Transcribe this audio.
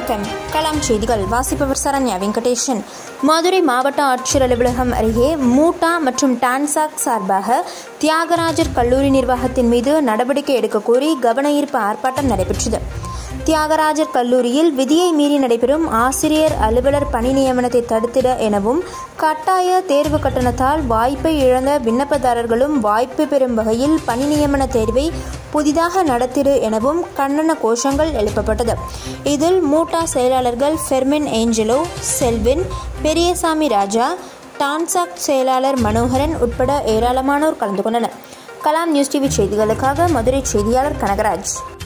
வணக்கம் கலாம் செய்திகள் வாசிப்பவர் சரண்யா வெங்கடேஷன் மதுரை மாவட்ட ஆட்சியர் அலுவலகம் அருகே மூட்டா மற்றும் டான்சாக் சார்பாக தியாகராஜர் கல்லூரி நிர்வாகத்தின் மீது நடவடிக்கை எடுக்க கோரி கவன ஈர்ப்பு ஆர்ப்பாட்டம் நடைபெற்றது தியாகராஜர் கல்லூரியில் விதியை மீறி நடைபெறும் ஆசிரியர் அலுவலர் பணி நியமனத்தை தடுத்திட எனவும் கட்டாய தேர்வு கட்டணத்தால் வாய்ப்பை இழந்த விண்ணப்பதாரர்களும் வாய்ப்பு பெறும் வகையில் பணி நியமன தேர்வை புதிதாக நடத்திடு எனவும் கண்டன கோஷங்கள் எழுப்பப்பட்டது இதில் மூட்டா செயலாளர்கள் ஃபெர்மின் ஏஞ்சலோ செல்வின் பெரியசாமி ராஜா டான்சாக் செயலாளர் மனோகரன் உட்பட ஏராளமானோர் கலந்து கொண்டனர் கலாம் நியூஸ் டிவி செய்திகளுக்காக மதுரை செய்தியாளர் கனகராஜ்